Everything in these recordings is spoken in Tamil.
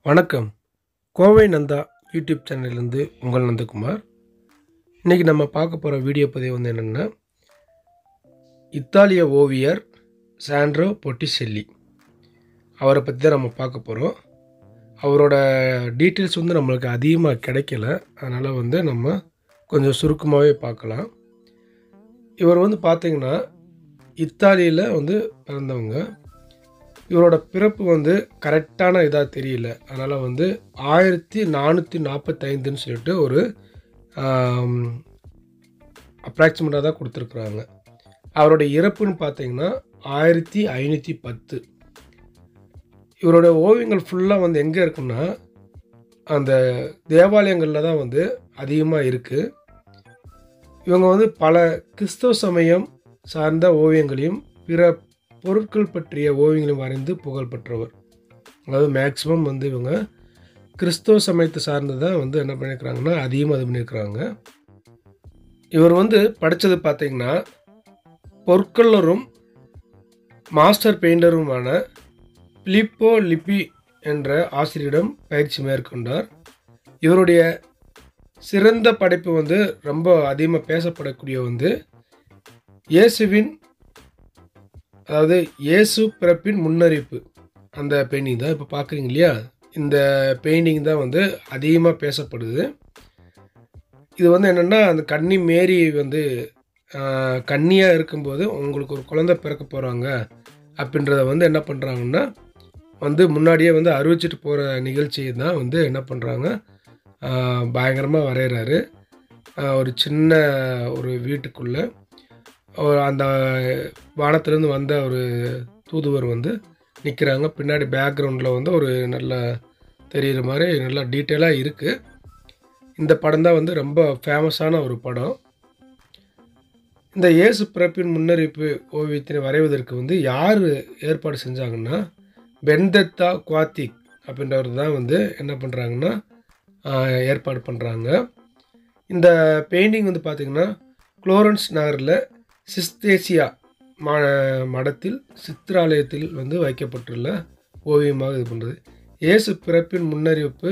வணக்கம் கோவை நந்தா யூடியூப் சேனல்லேருந்து உங்கள் நந்தகுமார் இன்றைக்கி நம்ம பார்க்க போகிற வீடியோ பதிவு வந்து என்னென்னா இத்தாலிய ஓவியர் சாண்ட்ரோ பொட்டிசெல்லி அவரை பற்றி தான் நம்ம பார்க்க போகிறோம் அவரோட டீட்டெயில்ஸ் வந்து நம்மளுக்கு அதிகமாக கிடைக்கல அதனால் வந்து நம்ம கொஞ்சம் சுருக்கமாகவே பார்க்கலாம் இவர் வந்து பார்த்திங்கன்னா இத்தாலியில் வந்து பிறந்தவங்க இவரோட பிறப்பு வந்து கரெக்டான இதாக தெரியல அதனால் வந்து ஆயிரத்தி நானூற்றி நாற்பத்தைந்துன்னு சொல்லிட்டு ஒரு அப்ராக்சிமேட்டாக தான் கொடுத்துருக்குறாங்க அவரோட இறப்புன்னு பார்த்தீங்கன்னா ஆயிரத்தி ஐநூற்றி பத்து இவரோட ஓவியங்கள் ஃபுல்லாக வந்து எங்கே இருக்குன்னா அந்த தேவாலயங்களில் தான் வந்து அதிகமாக இருக்குது இவங்க வந்து பல கிறிஸ்தவ சமயம் சார்ந்த ஓவியங்களையும் பிற பொருட்கள் பற்றிய ஓவியங்களையும் வரைந்து புகழ் பெற்றவர் அதாவது மேக்ஸிமம் வந்து இவங்க கிறிஸ்தவ சமயத்தை சார்ந்து தான் வந்து என்ன பண்ணியிருக்கிறாங்கன்னா அதிகமாக இது பண்ணியிருக்கிறாங்க இவர் வந்து படித்தது பார்த்தீங்கன்னா பொற்கொள்ளரும் மாஸ்டர் பெயிண்டருமான பிலிப்போ லிப்பி என்ற ஆசிரியரிடம் பயிற்சி மேற்கொண்டார் இவருடைய சிறந்த படைப்பு வந்து ரொம்ப அதிகமாக பேசப்படக்கூடிய வந்து இயேசுவின் அதாவது இயேசு பிறப்பின் முன்னறிவிப்பு அந்த பெயிண்டிங் தான் இப்போ பார்க்குறீங்க இல்லையா இந்த பெயிண்டிங் தான் வந்து அதிகமாக பேசப்படுது இது வந்து என்னென்னா அந்த கன்னி மேரி வந்து கன்னியாக இருக்கும்போது உங்களுக்கு ஒரு குழந்தை பிறக்க போகிறாங்க அப்படின்றத வந்து என்ன பண்ணுறாங்கன்னா வந்து முன்னாடியே வந்து அறிவிச்சிட்டு போகிற நிகழ்ச்சியை தான் வந்து என்ன பண்ணுறாங்க பயங்கரமாக வரைகிறாரு ஒரு சின்ன ஒரு வீட்டுக்குள்ளே அந்த வானத்துலேருந்து வந்த ஒரு தூதுவர் வந்து நிற்கிறாங்க பின்னாடி பேக்ரவுண்டில் வந்து ஒரு நல்ல தெரிகிற மாதிரி நல்லா டீட்டெயிலாக இருக்குது இந்த படம் தான் வந்து ரொம்ப ஃபேமஸான ஒரு படம் இந்த இயேசு பிறப்பின் முன்னறிவிப்பு ஓவியத்தினை வரைவதற்கு வந்து யார் ஏற்பாடு செஞ்சாங்கன்னா பென்தத்தா குவாத்திக் அப்படின்றவர் தான் வந்து என்ன பண்ணுறாங்கன்னா ஏற்பாடு பண்ணுறாங்க இந்த பெயிண்டிங் வந்து பார்த்திங்கன்னா குளோரன்ஸ் நகரில் சிஸ்தேசியா ம மடத்தில் சித்திராலயத்தில் வந்து வைக்கப்பட்டுள்ள ஓவியமாக இது பண்ணுறது இயேசு பிறப்பின் முன்னறிவிப்பு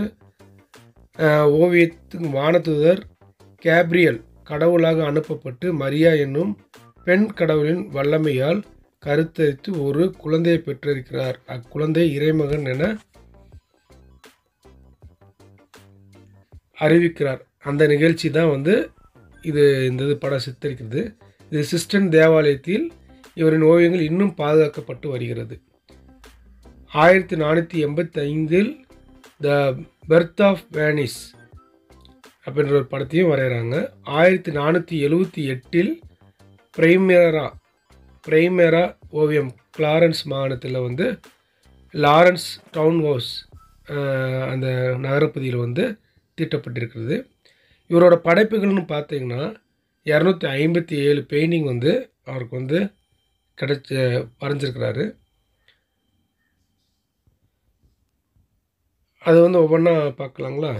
ஓவியத்துக்கு வானதூதர் கேப்ரியல் கடவுளாக அனுப்பப்பட்டு மரியா என்னும் பெண் கடவுளின் வல்லமையால் கருத்தரித்து ஒரு குழந்தையை பெற்றிருக்கிறார் அக்குழந்தை இறைமகன் என அறிவிக்கிறார் அந்த நிகழ்ச்சி தான் வந்து இது இந்த இது படம் சித்தரிக்கிறது இது சிஸ்டன் தேவாலயத்தில் இவரின் ஓவியங்கள் இன்னும் பாதுகாக்கப்பட்டு வருகிறது ஆயிரத்தி நானூற்றி எண்பத்தி ஐந்தில் த பெர்த் ஆஃப் வேனிஸ் அப்படின்ற ஒரு படத்தையும் வரைகிறாங்க ஆயிரத்தி நானூற்றி எழுவத்தி எட்டில் பிரைமேரா பிரைமேரா ஓவியம் கிளாரன்ஸ் மாகாணத்தில் வந்து லாரன்ஸ் டவுன் ஹவுஸ் அந்த நகரப்பகுதியில் வந்து தீட்டப்பட்டிருக்கிறது இவரோட படைப்புகள்னு பார்த்தீங்கன்னா இரநூத்தி ஐம்பத்தி ஏழு பெயிண்டிங் வந்து அவருக்கு வந்து கிடைச்ச வரைஞ்சிருக்கிறாரு அது வந்து ஒவ்வொன்றா பார்க்கலாங்களா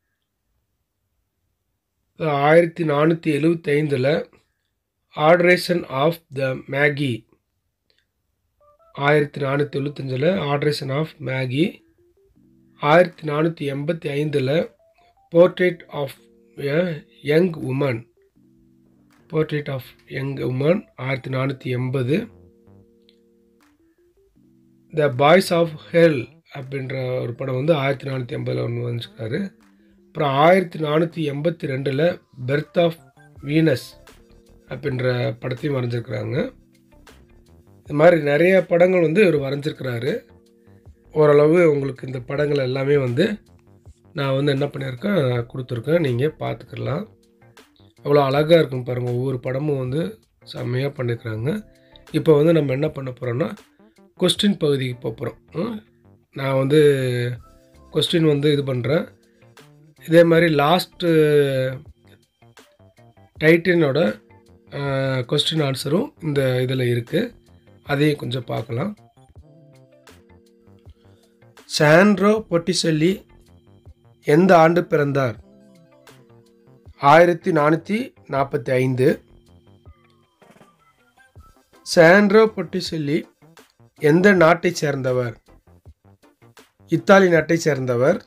ஆயிரத்தி நானூற்றி எழுவத்தி ஐந்தில் ஆர்டரேஷன் ஆஃப் த மேகி ஆயிரத்தி நானூற்றி எழுபத்தஞ்சில் ஆர்டரேஷன் ஆஃப் மேகி ஆயிரத்தி நானூற்றி எண்பத்தி ஐந்தில் portrait of a young woman portrait of young woman ஆயிரத்தி நானூற்றி எண்பது த பாய்ஸ் ஆஃப் ஹெல் அப்படின்ற ஒரு படம் வந்து ஆயிரத்தி நானூற்றி எண்பதில் ஒன்று வந்துருக்காரு அப்புறம் ஆயிரத்தி நானூற்றி எண்பத்தி ரெண்டில் பெர்த் ஆஃப் வீனஸ் அப்படின்ற படத்தையும் வரைஞ்சிருக்கிறாங்க இது மாதிரி நிறைய படங்கள் வந்து இவர் வரைஞ்சிருக்கிறாரு ஓரளவு உங்களுக்கு இந்த படங்கள் எல்லாமே வந்து நான் வந்து என்ன பண்ணியிருக்கேன் கொடுத்துருக்கேன் நீங்கள் பார்த்துக்கலாம் அவ்வளோ அழகாக இருக்கும் பாருங்கள் ஒவ்வொரு படமும் வந்து செம்மையாக பண்ணியிருக்கிறாங்க இப்போ வந்து நம்ம என்ன பண்ண போகிறோன்னா கொஸ்டின் பகுதிக்கு போகிறோம் நான் வந்து கொஸ்டின் வந்து இது பண்ணுறேன் இதே மாதிரி லாஸ்ட்டு டைட்டினோட கொஸ்டின் ஆன்சரும் இந்த இதில் இருக்குது அதையும் கொஞ்சம் பார்க்கலாம் சாண்ட்ரோ பொட்டிசெல்லி எந்த ஆண்டு பிறந்தார் ஆயிரத்தி நானூற்றி நாற்பத்தி ஐந்து சாண்ட்ரோ பொட்டிசெல்லி எந்த நாட்டைச் சேர்ந்தவர் இத்தாலி நாட்டை சேர்ந்தவர்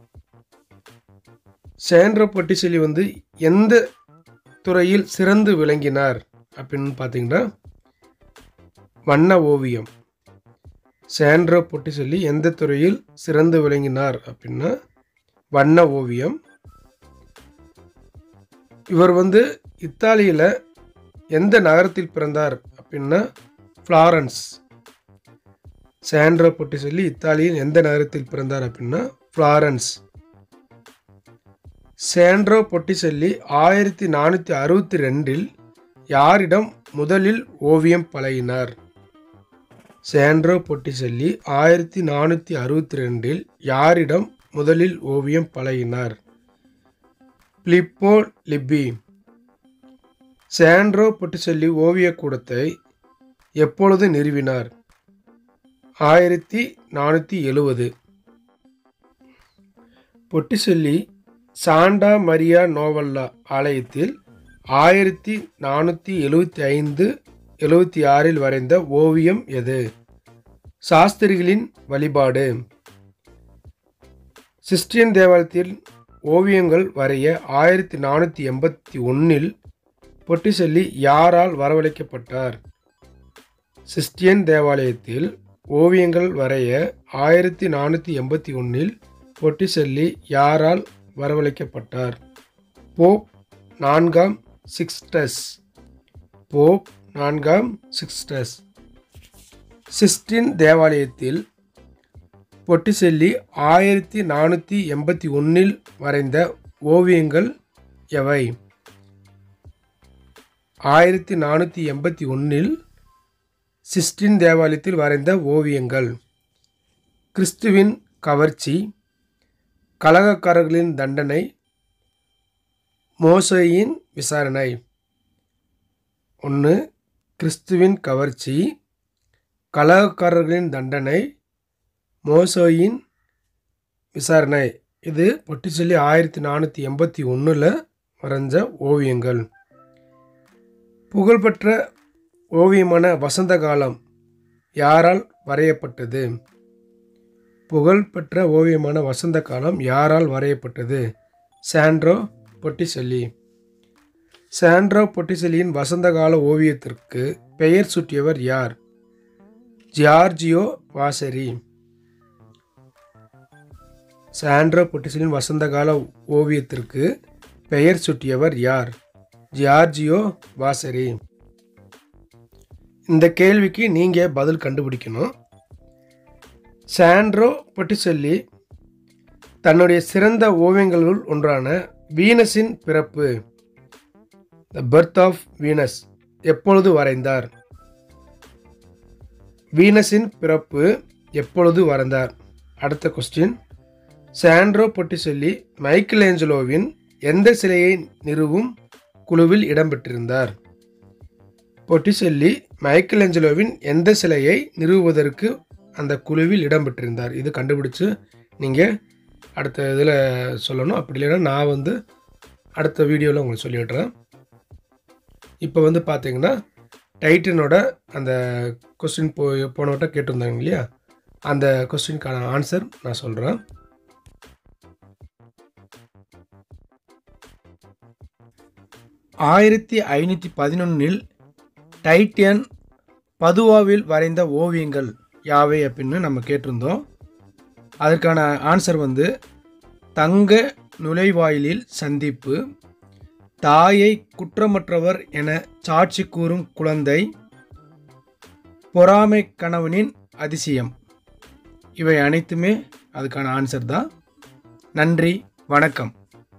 சேண்ட்ரோ பொட்டிசெல்லி வந்து எந்த துறையில் சிறந்து விளங்கினார் அப்படின்னு பார்த்தீங்கன்னா வண்ண ஓவியம் சேண்ட்ரோ பொட்டிசெல்லி எந்த துறையில் சிறந்து விளங்கினார் அப்படின்னா வண்ண ஓவியம் இவர் வந்து இத்தாலியில் எந்த நகரத்தில் பிறந்தார் அப்படின்னா ஃப்ளாரன்ஸ் சாண்ட்ரோ பொட்டிசெல்லி இத்தாலியில் எந்த நகரத்தில் பிறந்தார் அப்படின்னா ஃப்ளாரன்ஸ் சாண்ட்ரோ பொட்டிசெல்லி ஆயிரத்தி நானூற்றி அறுபத்தி ரெண்டில் யாரிடம் முதலில் ஓவியம் பழகினார் சாண்ட்ரோ பொட்டிசெல்லி ஆயிரத்தி நானூற்றி அறுபத்தி ரெண்டில் யாரிடம் முதலில் ஓவியம் பழகினார் பிலிப்போ லிப்பி சாண்ட்ரோ பொட்டிசெல்லி ஓவியக் கூடத்தை எப்பொழுது நிறுவினார் ஆயிரத்தி நானூற்றி எழுவது பொட்டிசெல்லி சாண்டா மரியா நோவல்லா ஆலயத்தில் ஆயிரத்தி நானூற்றி எழுவத்தி ஐந்து எழுவத்தி ஆறில் வரைந்த ஓவியம் எது சாஸ்திரிகளின் வழிபாடு சிஸ்டியன் தேவாலயத்தில் ஓவியங்கள் வரைய ஆயிரத்தி நானூற்றி எண்பத்தி ஒன்றில் பொட்டிசெல்லி யாரால் வரவழைக்கப்பட்டார் சிஸ்டியன் தேவாலயத்தில் ஓவியங்கள் வரைய ஆயிரத்தி நானூற்றி எண்பத்தி ஒன்றில் பொட்டிசெல்லி யாரால் வரவழைக்கப்பட்டார் போப் நான்காம் சிக்ஸ்டஸ் போப் நான்காம் சிக்ஸ்டஸ் சிஸ்டின் தேவாலயத்தில் பொட்டிசெல்லி ஆயிரத்தி நானூற்றி எண்பத்தி ஒன்றில் வரைந்த ஓவியங்கள் எவை ஆயிரத்தி நானூற்றி எண்பத்தி ஒன்றில் சிஸ்டின் தேவாலயத்தில் வரைந்த ஓவியங்கள் கிறிஸ்துவின் கவர்ச்சி கலகக்காரர்களின் தண்டனை மோசையின் விசாரணை ஒன்று கிறிஸ்துவின் கவர்ச்சி கலகக்காரர்களின் தண்டனை மோசோயின் விசாரணை இது பொட்டிச்சொல்லி ஆயிரத்தி நானூற்றி எண்பத்தி ஒன்றில் வரைஞ்ச ஓவியங்கள் புகழ்பெற்ற ஓவியமான வசந்த காலம் யாரால் வரையப்பட்டது புகழ்பெற்ற ஓவியமான வசந்த காலம் யாரால் வரையப்பட்டது சாண்ட்ரோ பொட்டிசெல்லி சாண்ட்ரோ பொட்டிசெல்லியின் வசந்த கால ஓவியத்திற்கு பெயர் சூட்டியவர் யார் ஜியார்ஜியோ வாசரி சாண்ட்ரோ பொட்டிசெல்லியின் வசந்த கால ஓவியத்திற்கு பெயர் சூட்டியவர் யார் ஜியார்ஜியோ வாசரி இந்த கேள்விக்கு நீங்கள் பதில் கண்டுபிடிக்கணும் சாண்ட்ரோ பொட்டிசெல்லி தன்னுடைய சிறந்த ஓவியங்களுள் ஒன்றான வீனஸின் பிறப்பு த பர்த் ஆஃப் வீனஸ் எப்பொழுது வரைந்தார் வீனஸின் பிறப்பு எப்பொழுது வரைந்தார் அடுத்த கொஸ்டின் சாண்ட்ரோ பொட்டிசெல்லி மைக்கேல் ஏஞ்சலோவின் எந்த சிலையை நிறுவும் குழுவில் இடம்பெற்றிருந்தார் பொட்டிசெல்லி மைக்கேல் ஏஞ்சலோவின் எந்த சிலையை நிறுவுவதற்கு அந்த குழுவில் இடம்பெற்றிருந்தார் இது கண்டுபிடிச்சு நீங்கள் அடுத்த இதில் சொல்லணும் அப்படி இல்லைன்னா நான் வந்து அடுத்த வீடியோவில் உங்களுக்கு சொல்லிவிடுறேன் இப்போ வந்து பார்த்தீங்கன்னா டைட்டனோட அந்த கொஸ்டின் போ போன வட்டம் கேட்டிருந்தாங்க இல்லையா அந்த கொஸ்டினுக்கான ஆன்சர் நான் சொல்கிறேன் ஆயிரத்தி ஐநூற்றி பதினொன்றில் டைட்டியன் பதுவாவில் வரைந்த ஓவியங்கள் யாவை அப்படின்னு நம்ம கேட்டிருந்தோம் அதற்கான ஆன்சர் வந்து தங்க நுழைவாயிலில் சந்திப்பு தாயை குற்றமற்றவர் என சாட்சி கூறும் குழந்தை பொறாமை கணவனின் அதிசயம் இவை அனைத்துமே அதுக்கான ஆன்சர் தான் நன்றி வணக்கம்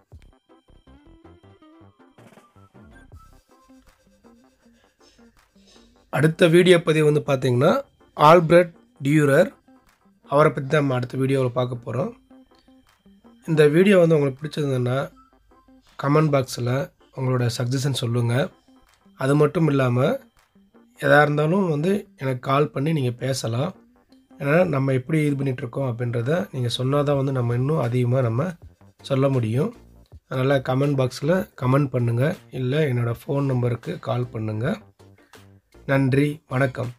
அடுத்த வீடியோ பதிவு வந்து பார்த்தீங்கன்னா ஆல்பர்ட் டியூரர் அவரை பற்றி தான் நம்ம அடுத்த வீடியோவில் பார்க்க போகிறோம் இந்த வீடியோ வந்து உங்களுக்கு பிடிச்சிருந்ததுன்னா கமெண்ட் பாக்ஸில் உங்களோட சஜஷன் சொல்லுங்கள் அது மட்டும் இல்லாமல் எதாக இருந்தாலும் வந்து எனக்கு கால் பண்ணி நீங்கள் பேசலாம் ஏன்னா நம்ம எப்படி இது பண்ணிகிட்ருக்கோம் அப்படின்றத நீங்கள் சொன்னால் தான் வந்து நம்ம இன்னும் அதிகமாக நம்ம சொல்ல முடியும் அதனால் கமெண்ட் பாக்ஸில் கமெண்ட் பண்ணுங்கள் இல்லை என்னோடய ஃபோன் நம்பருக்கு கால் பண்ணுங்கள் நன்றி வணக்கம்